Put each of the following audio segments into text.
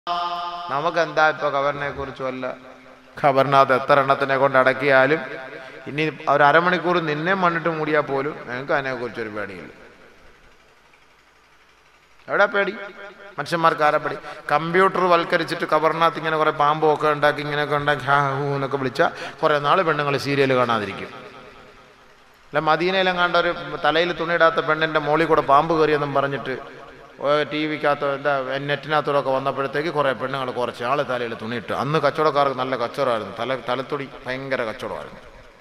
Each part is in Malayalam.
നമുക്കെന്താ ഇപ്പൊ ഖബറിനെ കുറിച്ച് വല്ല ഖബറിനകത്ത് എത്ര എണ്ണത്തിനെ കൊണ്ട് അടക്കിയാലും ഇനി ഒരു അരമണിക്കൂർ നിന്നെ മണ്ണിട്ട് മൂടിയാൽ പോലും ഞങ്ങൾക്ക് അതിനെക്കുറിച്ച് ഒരു പേടിയില്ല എവിടെ പേടി മനുഷ്യന്മാർക്ക് ആരാ പേടി കമ്പ്യൂട്ടർ വൽക്കരിച്ചിട്ട് കബറിനകത്ത് ഇങ്ങനെ കുറെ പാമ്പും ഒക്കെ ഉണ്ടാക്കി ഇങ്ങനെയൊക്കെ ഉണ്ടാക്കി ഹാ ഹൂ എന്നൊക്കെ വിളിച്ചാൽ കുറെ നാൾ പെണ്ണുങ്ങൾ സീരിയൽ കാണാതിരിക്കും അല്ല മദീനയിലും കണ്ട ഒരു തലയിൽ തുണിയിടാത്ത പെണ്ണിൻ്റെ മോളിൽ കൂടെ പാമ്പ് കയറിയെന്നും പറഞ്ഞിട്ട് ടി വിക്കകത്തോ എന്താ നെറ്റിനകത്തോടൊക്കെ വന്നപ്പോഴത്തേക്ക് കുറേ പെണ്ണുങ്ങൾ കുറച്ച് ആൾ തലയിൽ തുണിയിട്ട് അന്ന് കച്ചവടക്കാർക്ക് നല്ല കച്ചവടമായിരുന്നു തല തലത്തുടി ഭയങ്കര കച്ചവടമായിരുന്നു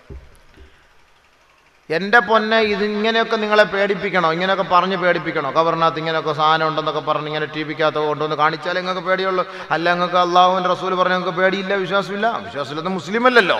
എൻ്റെ പൊന്നെ ഇതിങ്ങനെയൊക്കെ നിങ്ങളെ പേടിപ്പിക്കണോ ഇങ്ങനെയൊക്കെ പറഞ്ഞ് പേടിപ്പിക്കണോ കവറിനകത്ത് ഇങ്ങനെയൊക്കെ സാധനം ഉണ്ടെന്നൊക്കെ പറഞ്ഞ് ഇങ്ങനെ ടി വിക്കകത്ത് കൊണ്ടുവന്ന് കാണിച്ചാലേ നിങ്ങൾക്ക് പേടിയുള്ളൂ അല്ല നിങ്ങൾക്ക് അള്ളാഹുവിൻ്റെ റസൂൽ പറഞ്ഞ നിങ്ങൾക്ക് പേടിയില്ല വിശ്വാസമില്ല വിശ്വാസമില്ലാത്ത മുസ്ലിം അല്ലല്ലോ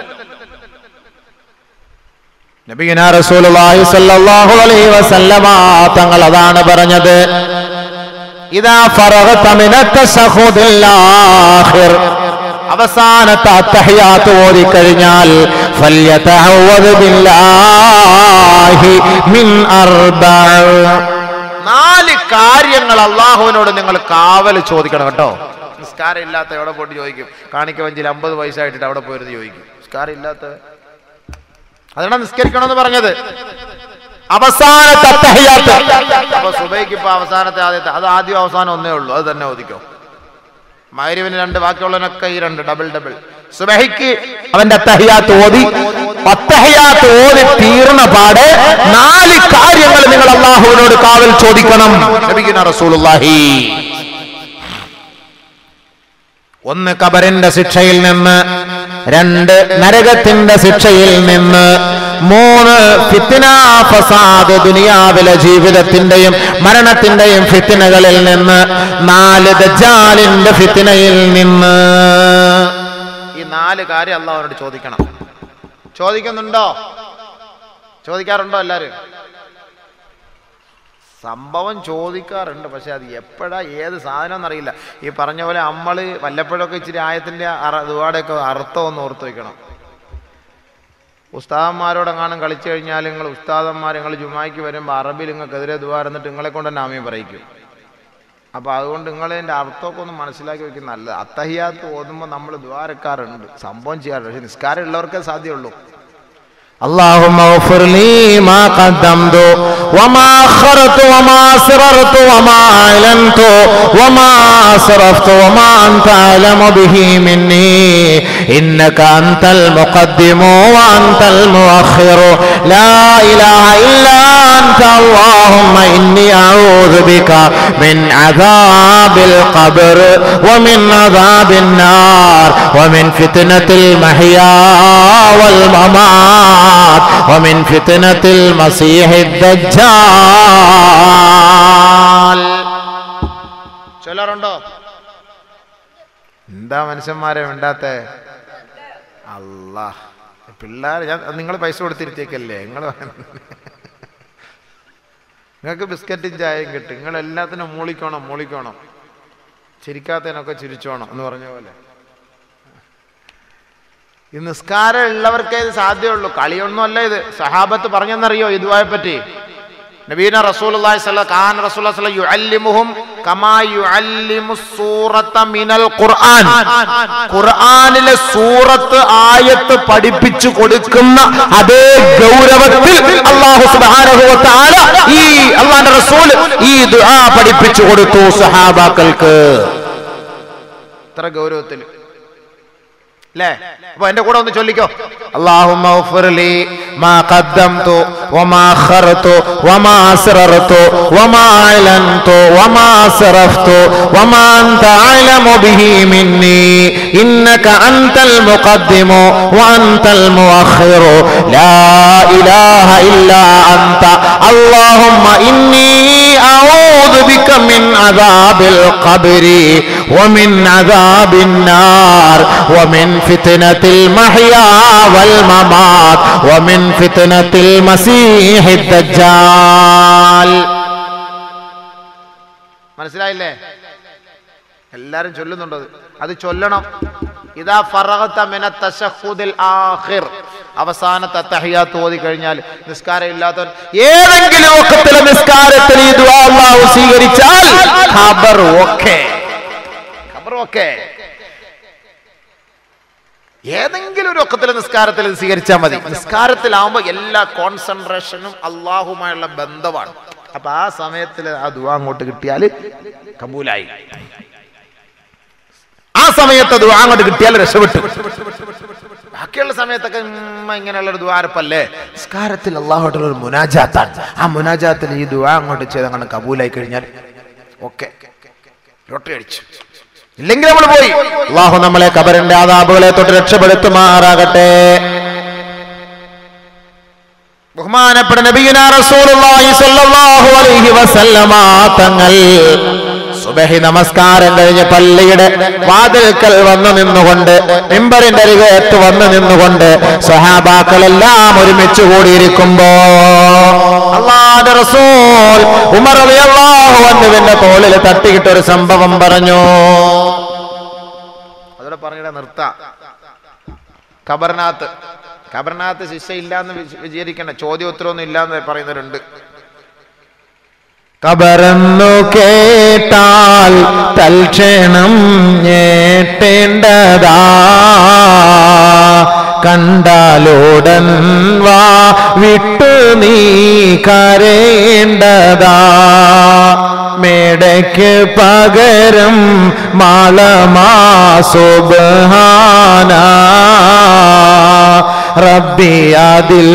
നബിഗുന റസൂലുള്ളാഹി സ്വല്ലല്ലാഹു അലൈഹി വസല്ലമ തങ്ങൾ അതാണ് പറഞ്ഞത് ഇദാ ഫറഗത മിനത്ത തശഹുദിൽ ആഖിർ അവസാനത്തെ അത്തഹിയാത്ത് ഓതി കഴിഞ്ഞാൽ ഫല്യതഅവദ് ബില്ലാഹി മിൻ അർബഅ നാല് കാര്യങ്ങൾ അള്ളാഹുവിനോട് നിങ്ങൾ കാവൽ ചോദിക്കണം കേട്ടോ നിസ്കാരം ഇല്ലാത്ത എവിടെ പോയിട്ട് ചോദിക്കും കാണിക്ക വഞ്ചിയിൽ അമ്പത് പൈസ ആയിട്ടിട്ട് അവിടെ പോയിരുന്ന് ചോദിക്കും നിസ്കാരം ഇല്ലാത്ത അതാണ് നിസ്കരിക്കണമെന്ന് പറഞ്ഞത് അവസാനത്തെ അത്തഹിയാത്ത് അപ്പൊ സുബൈക്ക് ഇപ്പൊ അവസാനത്തെ ആദ്യത്തെ അത് ആദ്യം അവസാനം ഒന്നേ ഉള്ളൂ അത് തന്നെ ഓദിക്കോ മൈരുവിന് രണ്ട് ബാക്കിയുള്ളതിനൊക്കെ ഈ രണ്ട് ഡബിൾ ഡബിൾ സുബഹിക്ക് അവന്റെ അത്തഹിയാത്ത് ഓതി അത്തഹിയാത്ത് ഓതി തീർന്ന പാടെ നാല് കാര്യങ്ങൾ നിങ്ങൾ അള്ളാഹുവിനോട് കാവൽ ചോദിക്കണം നബിഗുന റസൂലുള്ളാഹി ഒന്ന് കബറിന്റെ ശിക്ഷയിൽ നിന്ന് രണ്ട് നരകത്തിന്റെ ശിക്ഷയിൽ നിന്ന് മൂന്ന് ഫിത്തിന ഫസാദ് ദുനിയാവിലെ ജീവിതത്തിന്റെയും മരണത്തിന്റെയും ഫിത്തിനകളിൽ നിന്ന് നാല് ദജാലിന്റെ ഫിത്തിനയിൽ നിന്ന് ഈ നാല് കാര്യം അള്ളാഹുവിനോട് ചോദിക്കണം ചോദിക്കുന്നുണ്ടോ ചോദിക്കാറുണ്ടോ എല്ലാരും സംഭവം ചോദിക്കാറുണ്ട് പക്ഷെ അത് എപ്പോഴാ ഏത് സാധനം എന്നറിയില്ല ഈ പറഞ്ഞ പോലെ നമ്മൾ വല്ലപ്പോഴൊക്കെ ഇച്ചിരി ആയത്തിൻ്റെ ദുവാടെയൊക്കെ അർത്ഥം ഒന്ന് ഓർത്ത് വയ്ക്കണം ഉസ്താദന്മാരോടെങ്ങാനും കളിച്ചു കഴിഞ്ഞാൽ നിങ്ങൾ ഉസ്താദന്മാർ നിങ്ങൾ ജുമായ്ക്ക് വരുമ്പോൾ അറബിൽ നിങ്ങൾക്കെതിരെ ദുവാരെന്നിട്ട് നിങ്ങളെ കൊണ്ട് തന്നെ ആമയും പറയിക്കും അപ്പോൾ അതുകൊണ്ട് നിങ്ങൾ അതിൻ്റെ അർത്ഥമൊക്കെ ഒന്ന് മനസ്സിലാക്കി വെക്കുന്നത് നല്ലത് അത്തഹിയാത്ത് ഓതുമ്പോൾ നമ്മൾ ദ്വാരക്കാറുണ്ട് സംഭവം ചെയ്യാറുണ്ട് പക്ഷെ നിസ്കാരം ഉള്ളവർക്കേ സാധ്യമുള്ളൂ اللهم اغفر لي ما قدمت وما أخرت وما أسررت وما أعلنت وما أسرفت وما أنت أعلم به مني إنك أنت المقدم وأنت المؤخر لا إله إلا أنت اللهم إني أعوذ بك من عذاب القبر ومن عذاب النار ومن فتنة المحيا والممات ومن فتنة المسيح الدجال ചൊല്ലാറുണ്ടോ എന്താ മനുഷ്യന്മാരെ വേണ്ടാത്ത അല്ലാ പിള്ളേർ ഞാൻ നിങ്ങൾ പൈസ കൊടുത്തിരുത്തേക്കല്ലേ നിങ്ങൾ നിങ്ങൾക്ക് ബിസ്ക്കറ്റും ചായയും കിട്ടും നിങ്ങൾ എല്ലാത്തിനും മൂളിക്കോണം മൂളിക്കോണം ചിരിക്കാത്തതിനൊക്കെ ചിരിച്ചോണം എന്ന് പറഞ്ഞ പോലെ ഈ നിസ്കാരം ഉള്ളവർക്കേ ഇത് സാധ്യമുള്ളൂ കളിയൊന്നുമല്ല ഇത് സഹാബത്ത് പറഞ്ഞെന്നറിയോ ഇതുവായെ പറ്റി നബീന റസൂലുള്ളാഹി സ്വല്ലല്ലാഹു കാന റസൂലുള്ളാഹി സ്വല്ലല്ലാഹു യുഅല്ലിമുഹും കമാ യുഅല്ലിമു സൂറത മിനൽ ഖുർആൻ ഖുർആനിലെ സൂറത്ത് ആയത്ത് പഠിപ്പിച്ചു കൊടുക്കുന്ന അതേ ഗൗരവത്തിൽ അള്ളാഹു സുബ്ഹാനഹു വ തആല ഈ അള്ളാഹുവിന്റെ റസൂൽ ഈ ദുആ പഠിപ്പിച്ചു കൊടുത്തു സഹാബാക്കൾക്ക് ഇത്ര ഗൗരവത്തിൽ അല്ലേ അപ്പൊ എന്റെ കൂടെ ഒന്ന് ചൊല്ലിക്കോ اللهم اغفر لي ما قدمت وما أخرت وما أسررت وما أعلنت وما أسرفت وما أنت أعلم به مني إنك أنت المقدم وأنت المؤخر لا إله إلا أنت اللهم إني أعوذ بك من عذاب القبر ومن عذاب النار ومن فتنة المحيا والممات ومن فتنة المسيح الدجال മനസ്സിലായില്ലേ എല്ലാരും ചൊല്ലുന്നുണ്ട് അത്. അത് ചൊല്ലണം ഇതാ ഫറഗത മിന തശഹുദിൽ ആഖിർ അവസാനത്തെ തഹിയാത്ത് ഓതി കഴിഞ്ഞാൽ നിസ്കാരം ഇല്ലാത്തവൻ ഏതെങ്കിലും ഒക്കത്തിലെ നിസ്കാരത്തിൽ ഈ ദുആ അല്ലാഹു സ്വീകരിച്ചാൽ ഖബർ ഓക്കേ ഖബറും ഒക്കെ ഏതെങ്കിലും ഒരു ഒക്കത്തിലെ നിസ്കാരത്തിൽ ഇത് സ്വീകരിച്ചാൽ മതി നിസ്കാരത്തിലാവുമ്പോൾ എല്ലാ കോൺസെൻട്രേഷനും അള്ളാഹുമായുള്ള ബന്ധമാണ് അപ്പൊ ആ സമയത്തിൽ ആ ദുവാ അങ്ങോട്ട് കിട്ടിയാൽ കബൂലായി ആ സമയത്ത് ദുവാ അങ്ങോട്ട് കിട്ടിയാൽ രക്ഷപ്പെട്ടു ബാക്കിയുള്ള സമയത്തൊക്കെ ഉമ്മ ഇങ്ങനെയുള്ള ഒരു ദ്വാരപ്പല്ലേ നിസ്കാരത്തിൽ അള്ളാഹുട്ടുള്ള ഒരു മുനാജാത്താണ് ആ മുനാജാത്തിൽ ഈ ദുവാ അങ്ങോട്ട് ചെയ്ത് അങ്ങനെ കബൂലായി കഴിഞ്ഞാൽ ഓക്കെ ലോട്ടറി അടിച്ചു ഇല്ലെങ്കിൽ നമ്മൾ പോയി അള്ളാഹു നമ്മളെ കബറിന്റെ ആദാബുകളെ തൊട്ട് രക്ഷപ്പെടുത്തുമാറാകട്ടെ ബഹുമാനപ്പെട്ട നബിയുന റസൂലുള്ളാഹി സ്വല്ലല്ലാഹു അലൈഹി വസല്ലമ തങ്ങൾ സുബഹി നമസ്കാരം കഴിഞ്ഞ് പള്ളിയുടെ വാതിൽക്കൽ വന്നു നിന്നുകൊണ്ട് മിമ്പറിന്റെ അരികത്ത് വന്നു നിന്നുകൊണ്ട് സഹാബാക്കളെല്ലാം ഒരുമിച്ച് കൂടിയിരിക്കുമ്പോ അള്ളാഹുവിന്റെ റസൂൽ ഉമർ റളിയല്ലാഹു അൻഹുവിന്റെ തോളിൽ തട്ടിയിട്ട് ഒരു സംഭവം പറഞ്ഞു അതോടെ പറഞ്ഞിട നിർത്ത ഖബറിനകത്ത് ഖബറിനകത്ത് ശിക്ഷ ഇല്ലാന്ന് വിച- വിചാരിക്കണ്ട ചോദ്യോത്തരമൊന്നും ഇല്ലാന്ന് പറയുന്നവരുണ്ട് കബറന്നു കേട്ടാൽ തൽക്ഷണം ഞേട്ടേണ്ടതാ കണ്ടാലുടൻ വാ വിട്ടു നീ കരേണ്ടതാ മേടയ്ക്ക് പകരം മാളമാ സുബ്ഹാന റബ്ബി അതിൽ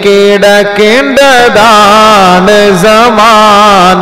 കിടക്കേണ്ടതാണ് സമാന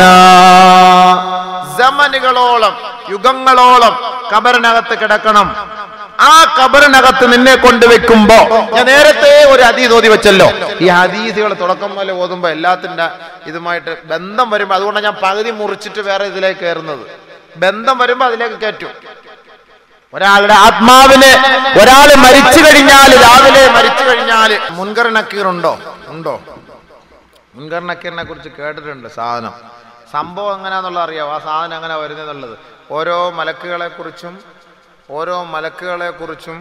ജമനുകളോളം യുഗങ്ങളോളം ഖബറിനകത്ത് കിടക്കണം ആ ഖബറിനകത്ത് നിന്നെ കൊണ്ടുവെക്കുമ്പോ ഞാൻ നേരത്തെ ഒരു ഹദീസ് ഓതി വെച്ചല്ലോ ഈ ഹദീസുകൾ തുടക്കം പോലെ ഓതുമ്പോ എല്ലാത്തിന്റെ ഇതുമായിട്ട് ബന്ധം വരുമ്പോ അതുകൊണ്ടാണ് ഞാൻ പകുതി മുറിച്ചിട്ട് വേറെ ഇതിലേക്ക് കയറുന്നത് ബന്ധം വരുമ്പോ അതിലേക്ക് കയറ്റും ഒരാളുടെ ആത്മാവിന് ഒരാൾ മരിച്ചു കഴിഞ്ഞാൽ രാവിലെ മരിച്ചു കഴിഞ്ഞാൽ മുൻകർ നക്കീർ ഉണ്ടോ ഉണ്ടോ മുൻകർ നക്കീറിനെ കുറിച്ച് കേട്ടിട്ടുണ്ട് സാധനം സംഭവം എങ്ങനെയാന്നുള്ളത് അറിയാം ആ സാധനം എങ്ങനെ വരുന്നെന്നുള്ളത് ഓരോ മലക്കുകളെ കുറിച്ചും ഓരോ മലക്കുകളെ കുറിച്ചും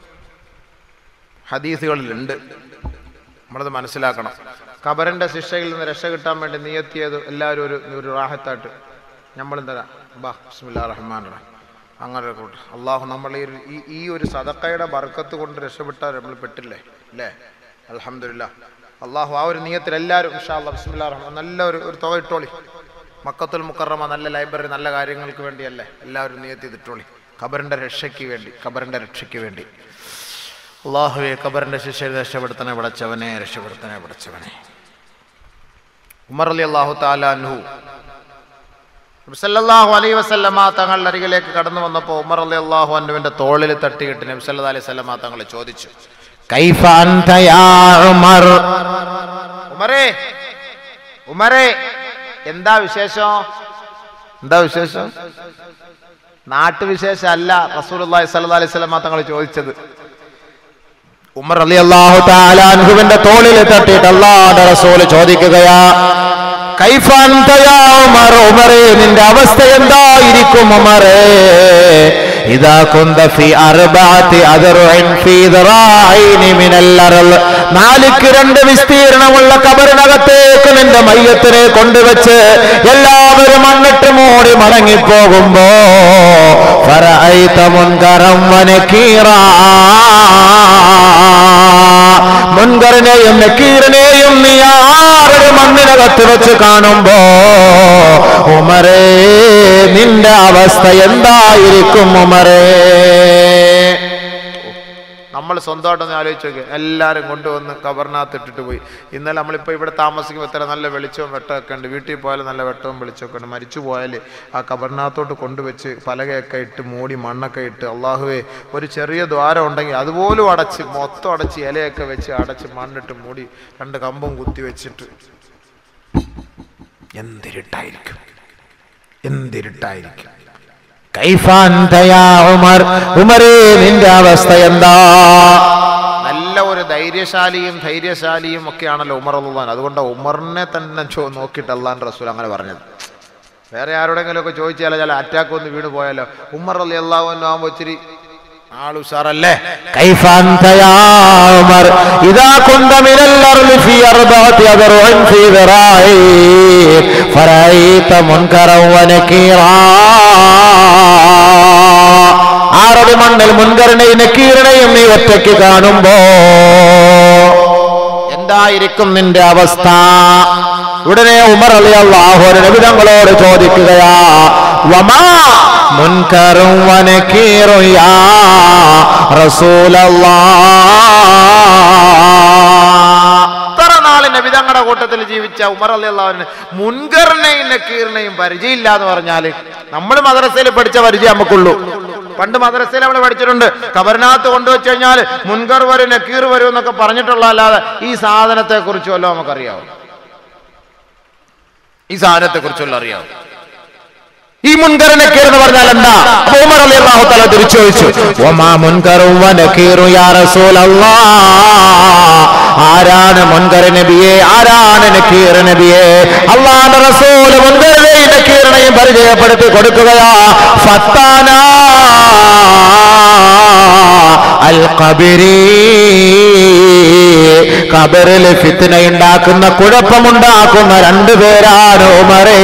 ഹദീസുകളിലുണ്ട് നമ്മളത് മനസ്സിലാക്കണം ഖബറിന്റെ ശിക്ഷയിൽ നിന്ന് രക്ഷ കിട്ടാൻ വേണ്ടി നിയത്തിയത് എല്ലാവരും ഒരു ഒരു റാഹത്തായിട്ട് നമ്മളും തരാം ബാ ബിസ്മില്ലാ റഹ്മാൻ റഹീം അങ്ങനെ ഒരു കൂട്ട് അള്ളാഹു നമ്മൾ ഈ ഒരു- ഈ- ഈ ഒരു സദക്കയുടെ ബർക്കത്ത് കൊണ്ട് രക്ഷപ്പെട്ടാൽ നമ്മൾ പെട്ടില്ലേ അല്ലേ അലഹമില്ല അള്ളാഹു ആ ഒരു നിയത്തിൽ എല്ലാവരും ഇൻഷാ അല്ലാ ബിസ്മില്ലാ റഹ്മാൻ നല്ല ഒരു ഒരു തുക ഇട്ടോളി മക്കത്തുൽ മുക്കറമ നല്ല ലൈബ്രറി നല്ല കാര്യങ്ങൾക്ക് വേണ്ടിയല്ലേ എല്ലാവരും നിയത്തി ഇതിട്ടോളി ഖബറിന്റെ രക്ഷയ്ക്ക് വേണ്ടി ഖബറിന്റെ രക്ഷയ്ക്ക് വേണ്ടി അള്ളാഹുവെ ഖബറിന്റെ ശിക്ഷയിൽ രക്ഷപ്പെടുത്തണേ വിടച്ചവനെ രക്ഷപ്പെടുത്തണേ വിടച്ചവനെ ഉമർ അലി അള്ളാഹു താലാൻഹു നബ്സല്ലാഹു അലൈ വസല്ലമ തങ്ങളുടെ അരികിലേക്ക് കടന്നു വന്നപ്പോൾ ഉമർ അലി അള്ളാഹു അന്നുവിന്റെ തോളിൽ തട്ടിയിട്ട് നബ്സല്ലാ അലൈഹി സ്വല്ലമ തങ്ങൾ ചോദിച്ചു കൈഫ അൻത യാ ഉമർ ഉമറേ ഉമറേ എന്താ വിശേഷം എന്താ വിശേഷം നാട്ടുവിശേഷം അല്ല റസൂലുള്ളാഹി സ്വല്ലല്ലാഹി അലൈഹി വസല്ലമ തങ്ങൾ ചോദിച്ചത് ഉമർ റളിയല്ലാഹു തആല അൻഹുവിന്റെ തോളിൽ തട്ടിയിട്ട് അല്ലാഹുവിന്റെ റസൂൽ ചോദിക്കുകയാ കൈഫ അൻത യാ ഉമർ ഉമറേ നിന്റെ അവസ്ഥ എന്തായിരിക്കും ഉമറേ ഇദാ കുന്ത ഫി അർബഅത്തി അദ്റുഇൻ ഫീ ദറാഇനി മിനൽ അർള് നാലിക്ക് രണ്ട് വിസ്തീർണമുള്ള കബറിനകത്തേക്ക് നിന്റെ മയ്യത്തിനെ കൊണ്ടുവച്ച് എല്ലാവരും മണ്ണിട്ട് മൂടി മടങ്ങിപ്പോകുമ്പോ ഫറഅയ്ത മുൻകറം വനകീറാ മുൻകറിനെയും നക്കീറിനെയും നീ ആറൊരു മണ്ണിനകത്ത് വെച്ച് കാണുമ്പോ ഉമറേ നിന്റെ അവസ്ഥ എന്തായിരിക്കും ഉമറേ നമ്മൾ സ്വന്തമായിട്ടൊന്ന് ആലോചിച്ച് നോക്കുക എല്ലാവരും കൊണ്ടുവന്ന് കബറിനകത്ത് ഇട്ടിട്ട് പോയി ഇന്നലെ നമ്മളിപ്പോൾ ഇവിടെ താമസിക്കുമ്പോൾ ഇത്ര നല്ല വെളിച്ചവും വെട്ടമൊക്കെ ഉണ്ട് വീട്ടിൽ പോയാലും നല്ല വെട്ടവും വെളിച്ചമൊക്കെ ഉണ്ട് മരിച്ചു പോയാൽ ആ കബറിനകത്തോട്ട് കൊണ്ടുവച്ച് പലകയൊക്കെ ഇട്ട് മൂടി മണ്ണൊക്കെ ഇട്ട് അള്ളാഹുവേ ഒരു ചെറിയ ദ്വാരം ഉണ്ടെങ്കിൽ അതുപോലും അടച്ച് മൊത്തം അടച്ച് ഇലയൊക്കെ വെച്ച് അടച്ച് മണ്ണിട്ട് മൂടി രണ്ട് കമ്പും കുത്തി വെച്ചിട്ട് എന്തിരുട്ടായിരിക്കും എന്തിരുട്ടായിരിക്കും കൈഫ അൻത യാ ഉമർ ഉമറേ നിന്റെ അവസ്ഥ എന്താ നല്ല ഒരു ധൈര്യശാലിയും ധൈര്യശാലിയും ഒക്കെയാണല്ലോ ഉമർ അള്ളഹാൻ അതുകൊണ്ട് ഉമറിനെ തന്നെ ചോ നോക്കിയിട്ട് അള്ളാൻ റസൂൽ അങ്ങനെ പറഞ്ഞത് വേറെ ആരോടെങ്കിലും ഒക്കെ ചോദിച്ചാലോ ചില അറ്റാക്ക് ഒന്ന് വീണ് പോയാലോ ഉമർ അള്ളി അള്ളാഹു ആകുമ്പോൾ ഇച്ചിരി ആൾ ഉഷാറല്ലേ كيف أنت يا عمر إذا كنت من الأرض في أربعة أذرع في ذراعيك فرأيت منكرا ونكيرا മണ്ണിൽ മുൻകരണയും നക്കീറിനെയും നീ ഒറ്റയ്ക്ക് കാണുമ്പോ എന്തായിരിക്കും നിന്റെ അവസ്ഥ ഉടനെ ഉമർ അലി അള്ളാഹു നബിതങ്ങളോട് ചോദിക്കുകയാ വമാ മുൻകറും വനക്കീറും യാ റസൂലല്ലാ ഇത്ര നാള് നബിതങ്ങളുടെ കൂട്ടത്തിൽ ജീവിച്ച ഉമർ അലി അള്ളാഹുവിന് മുൻകറിനെയും നക്കീറിനെയും പരിചയമില്ല എന്ന് പറഞ്ഞാല് നമ്മൾ മദ്രസയിൽ പഠിച്ച പരിചയം നമുക്കുള്ളൂ പണ്ട് മദ്രസയിൽ നമ്മൾ പഠിച്ചിട്ടുണ്ട് കബറിനകത്ത് കൊണ്ടുവച്ച് കഴിഞ്ഞാൽ മുൻകർ വരും നക്കീർ വരും എന്നൊക്കെ പറഞ്ഞിട്ടുള്ള അല്ലാതെ ഈ സാധനത്തെ കുറിച്ച് വല്ലതും നമുക്കറിയാവും ഈ സാധനത്തെ കുറിച്ചുള്ള അറിയാവും ഈ മുൻകർ നക്കീർ എന്ന് പറഞ്ഞാൽ എന്താ അപ്പൊ ഉമർ അലി അള്ളാഹു തല തിരിച്ചു ചോദിച്ചു ഒമാ മുൻകറും വനക്കീറു യാ റസൂലല്ലാ ആരാണ് മുൻകർ നബിയെ ആരാണ് നക്കീർ നബിയെ അള്ളാഹുന്റെ റസൂൽ മുൻകറിനെയും നക്കീറിനെയും പരിചയപ്പെടുത്തി കൊടുക്കുകയാ ഫത്താന അൽ ഖബരി ഖബറിൽ ഫിത്ന ഉണ്ടാക്കുന്ന കുഴപ്പമുണ്ടാക്കുന്ന രണ്ടുപേരാണ് ഉമറേ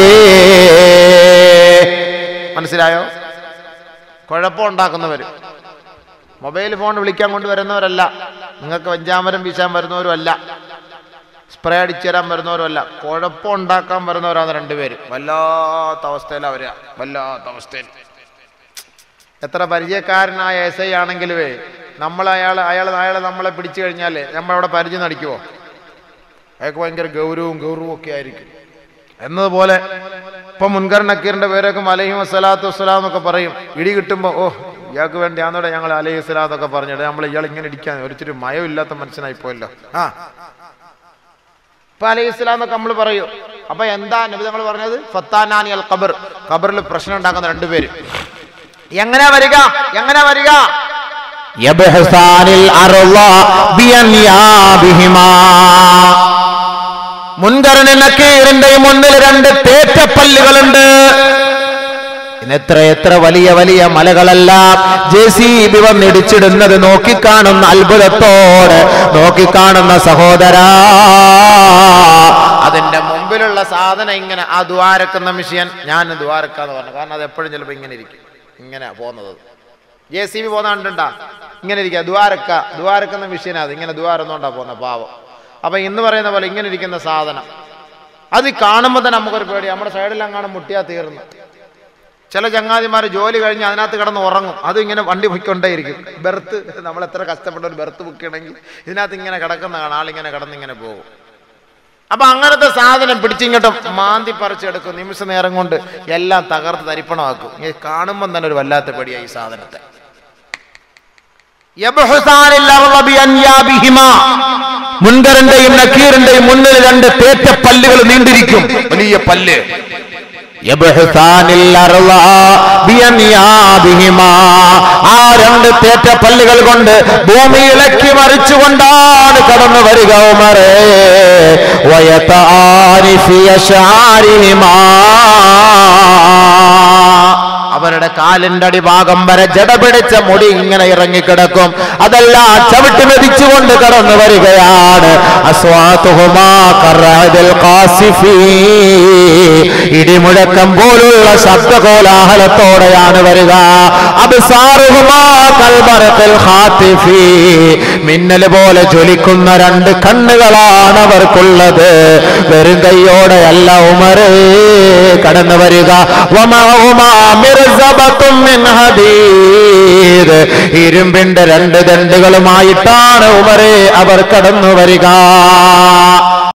മനസ്സിലായോ കുഴപ്പമുണ്ടാക്കുന്നവർ മൊബൈൽ ഫോൺ വിളിക്കാൻ കൊണ്ടുവരുന്നവരല്ല നിങ്ങൾക്ക് വെഞ്ചാമരം വീശാൻ വരുന്നവരും അല്ല സ്പ്രേ അടിച്ചു തരാൻ വരുന്നവരും അല്ല കുഴപ്പമുണ്ടാക്കാൻ വരുന്നവരാണ് രണ്ടുപേര് വല്ലാത്ത അവസ്ഥയിൽ അവരാ വല്ലാത്ത അവസ്ഥയിൽ എത്ര പരിചയക്കാരനായ എസ് ഐ ആണെങ്കിലുവേ നമ്മൾ അയാൾ അയാൾ അയാളെ നമ്മളെ പിടിച്ചു കഴിഞ്ഞാൽ നമ്മളവിടെ പരിചയം നടിക്കുമോ അയാൾക്ക് ഭയങ്കര ഗൗരവവും ഗൗരവവും ഒക്കെ ആയിരിക്കും എന്നതുപോലെ ഇപ്പൊ മുൻകർ നക്കീറിന്റെ പേരൊക്കെ അലഹി വസ്സലാത്തു വസ്സലാം എന്നൊക്കെ പറയും ഇടി കിട്ടുമ്പോൾ ഓ ഇയാൾക്ക് വേണ്ടി ആന്നോടെ ഞങ്ങൾ അലഹി വസ്സലാം എന്നൊക്കെ പറഞ്ഞിട്ട് നമ്മൾ ഇയാൾ ഇങ്ങനെ ഇടിക്കാൻ ഒരിച്ചിരി മയമില്ലാത്ത മനുഷ്യനായി പോയല്ലോ ആ ഇപ്പൊ അലൈഹി സ്വലാം എന്നൊക്കെ നമ്മൾ പറയും അപ്പൊ എന്താ നബി നമ്മൾ പറഞ്ഞത് ഫത്താനാനി അൽ ഖബർ ഖബറിൽ പ്രശ്നം ഉണ്ടാക്കുന്ന രണ്ടുപേര് എങ്ങനെ വരിക എങ്ങനെ വരിക യബ്ഹസാനിൽ അർള ബിയൻയാബിഹിമാ മുൻകരന് നക്കീറിന്റെ മുന്നിൽ രണ്ട് തേറ്റപ്പല്ലുകളുണ്ട് ഇന്ന് എത്ര എത്ര വലിയ വലിയ മലകളെല്ലാം ജെ സി ബി വന്നിടിച്ചിടുന്നത് നോക്കിക്കാണുന്ന അത്ഭുതത്തോടെ നോക്കിക്കാണുന്ന സഹോദരാ അതിന്റെ മുമ്പിലുള്ള സാധനം ഇങ്ങനെ ആ ദ്വാരക്കുന്ന മിഷ്യൻ ഞാൻ ദ്വാരക്കാന്ന് പറഞ്ഞു കാരണം അത് എപ്പോഴും ചിലപ്പോൾ ഇങ്ങനെ ഇരിക്കും ഇങ്ങനെ പോകുന്നത് ജെ സി ബി പോകുന്ന കണ്ടുണ്ടാ ഇങ്ങനെ ഇരിക്കുക ദ്വാരക്ക ദ്വാരക്കുന്ന മിഷ്യനാ അത് ഇങ്ങനെ ദ്വാരന്നുകൊണ്ടാ പോകുന്ന പാവം അപ്പൊ ഇന്ന് പറയുന്ന പോലെ ഇങ്ങനെ ഇരിക്കുന്ന സാധനം അത് കാണുമ്പോൾ തന്നെ നമുക്കൊരു പേടി നമ്മുടെ സൈഡിലെങ്ങാനും മുട്ടിയാ തീർന്നു ചില ചങ്ങാതിമാർ ജോലി കഴിഞ്ഞ് അതിനകത്ത് കിടന്ന് ഉറങ്ങും അത് ഇങ്ങനെ വണ്ടി പൊയ്ക്കൊണ്ടേയിരിക്കും ബെർത്ത് നമ്മൾ എത്ര കഷ്ടപ്പെട്ട ഒരു ബെർത്ത് ബുക്ക് ചെയ്യണമെങ്കിൽ ഇതിനകത്ത് ഇങ്ങനെ കിടക്കുന്ന കാണാം ആളിങ്ങനെ കിടന്ന് ഇങ്ങനെ പോകും അപ്പൊ അങ്ങനത്തെ സാധനം പിടിച്ചിങ്ങോട്ടും മാന്തി പറിച്ചെടുക്കും നിമിഷ നേരം കൊണ്ട് എല്ലാം തകർത്ത് തരിപ്പണമാക്കും ഇങ്ങനെ കാണുമ്പം തന്നെ ഒരു വല്ലാത്ത പേടിയായി ഈ സാധനത്തെ യബ്ഹസാനിൽ അർള ബിയൻയാബിഹിമാ. മുൻകരന്റെയും നക്കീറിന്റെയും മുന്നിൽ രണ്ട് തേറ്റ പല്ലുകൾ നീണ്ടിരിക്കും വലിയ പല്ല് യബ്ഹസാനിൽ അർള ബിയൻയാബിഹിമാ. ആ രണ്ട് തേറ്റ പല്ലുകൾ കൊണ്ട് ഭൂമി ഇളക്കി മറിച്ചുകൊണ്ടാണ് കടന്നു വരിക ഉമറേ വയതാനി ഫി അശാരിഹിമാ. അവരുടെ കാലിന്റെ അടിഭാഗം വരെ ജട പിടിച്ച മുടി ഇങ്ങനെ ഇറങ്ങിക്കിടക്കും അതെല്ലാം ചവിട്ടി മെതിച്ചുകൊണ്ട് കടന്നു വരികയാണ് അസ്വാതുഹുമാ കറാദിൽ ഖാസിഫീ. ഇടിമുഴക്കം പോലുള്ള ശബ്ദകോലാഹലത്തോടെയാണ് വരിക അബ്സാറുഹുമാ കൽബറത്തിൽ ഖാത്തിഫീ. മിന്നൽ പോലെ ജ്വലിക്കുന്ന രണ്ട് കണ്ണുകളാണ് അവർക്കുള്ളത് വെറും കൈയോടെ അല്ല ഉമറേ കടന്നു വരിക വമാഹുമാ മിർസബത്തും മിൻ ഹദീദ്. ഇരുമ്പിന്റെ രണ്ട് ദണ്ടുകളുമായിട്ടാണ് ഉമറേ അവർ കടന്നു വരിക